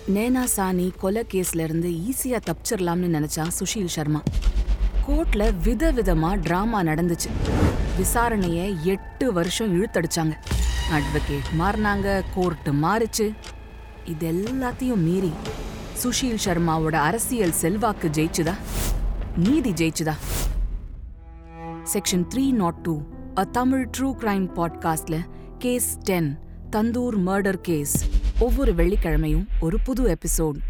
நேனா சானி கொலை கேஸ்ல இருந்து ஈஸியா தப்பிச்சிடலாம்னு நினைச்சான் சுஷீல் சர்மா கோர்ட்ல விதவிதமா டிராமா நடந்துச்சு விசாரணைய எட்டு வருஷம் இழுத்தடிச்சாங்க அட்வொகேட் மாறினாங்க கோர்ட் மாறுச்சு இது எல்லாத்தையும் மீறி சுஷீல் சர்மாவோட அரசியல் செல்வாக்கு ஜெயிச்சுதா நீதி ஜெயிச்சுதா section three naught two a Tamil true crime பாட்காஸ்ட்ல case ten Tandoor murder case ஒவ்வொரு வெள்ளிக்கிழமையும் ஒரு புது எபிசோட்